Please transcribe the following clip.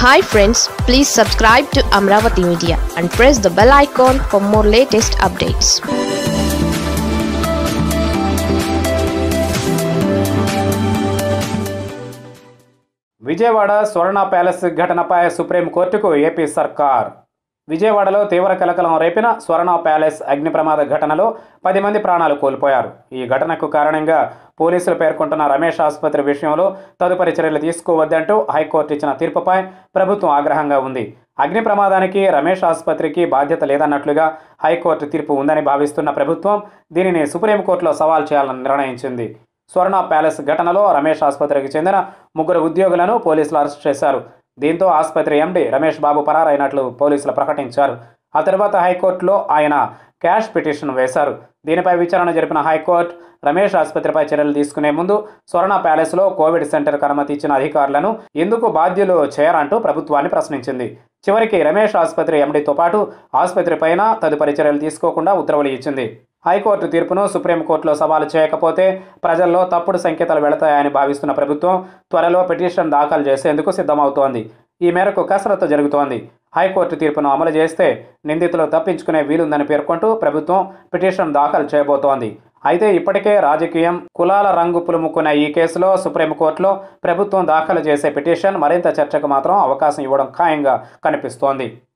hi friends please subscribe to Amaravati media and press the bell icon for more latest updates Vijayawada Swarna Palace ఘటనపై సుప్రీంకోర్టుకు AP సర్కార్ విజయవాడలో తీవ్ర కలకలం రేపిన స్వర్ణ ప్యాలెస్ అగ్ని ప్రమాద ఘటనలో పది మంది ప్రాణాలు కోల్పోయారు ఈ ఘటనకు కారణంగా పోలీసులు పేర్కొంటున్న రమేష్ ఆసుపత్రి విషయంలో తదుపరి చర్యలు తీసుకోవద్దంటూ హైకోర్టు ఇచ్చిన తీర్పుపై ప్రభుత్వం ఆగ్రహంగా ఉంది అగ్ని ప్రమాదానికి రమేష్ ఆసుపత్రికి బాధ్యత లేదన్నట్లుగా హైకోర్టు తీర్పు ఉందని భావిస్తున్న ప్రభుత్వం దీనిని సుప్రీంకోర్టులో సవాల్ చేయాలని నిర్ణయించింది స్వర్ణ ప్యాలెస్ ఘటనలో రమేష్ ఆసుపత్రికి చెందిన ముగ్గురు ఉద్యోగులను పోలీసులు అరెస్ట్ చేశారు దీంతో ఆసుపత్రి ఎండీ రమేష్ బాబు పరారైనట్లు పోలీసులు ప్రకటించారు ఆ తర్వాత హైకోర్టులో ఆయన క్యాష్ పిటిషన్ వేశారు దీనిపై విచారణ జరిపిన హైకోర్టు రమేష్ ఆసుపత్రిపై చర్యలు తీసుకునే ముందు స్వర్ణ ప్యాలెస్లో కోవిడ్ సెంటర్కు అనుమతి ఇచ్చిన అధికారులను ఎందుకు బాధ్యులు చేయరంటూ ప్రభుత్వాన్ని ప్రశ్నించింది చివరికి రమేష్ ఆసుపత్రి ఎండీతో పాటు ఆసుపత్రి పైన తదుపరి చర్యలు తీసుకోకుండా ఉత్తర్వులు ఇచ్చింది హైకోర్టు తీర్పును సుప్రీంకోర్టులో సవాలు చేయకపోతే ప్రజల్లో తప్పుడు సంకేతాలు వెళతాయని భావిస్తున్న ప్రభుత్వం త్వరలో పిటిషన్ దాఖలు చేసేందుకు సిద్ధమవుతోంది ఈ మేరకు కసరత్తు జరుగుతోంది హైకోర్టు తీర్పును అమలు చేస్తే నిందితులు తప్పించుకునే వీలుందని పేర్కొంటూ ప్రభుత్వం పిటిషన్ దాఖలు చేయబోతోంది అయితే ఇప్పటికే రాజకీయం కులాల రంగు పులుముకున్న ఈ కేసులో సుప్రీంకోర్టులో ప్రభుత్వం దాఖలు చేసే పిటిషన్ మరింత చర్చకు మాత్రం అవకాశం ఇవ్వడం ఖాయంగా కనిపిస్తోంది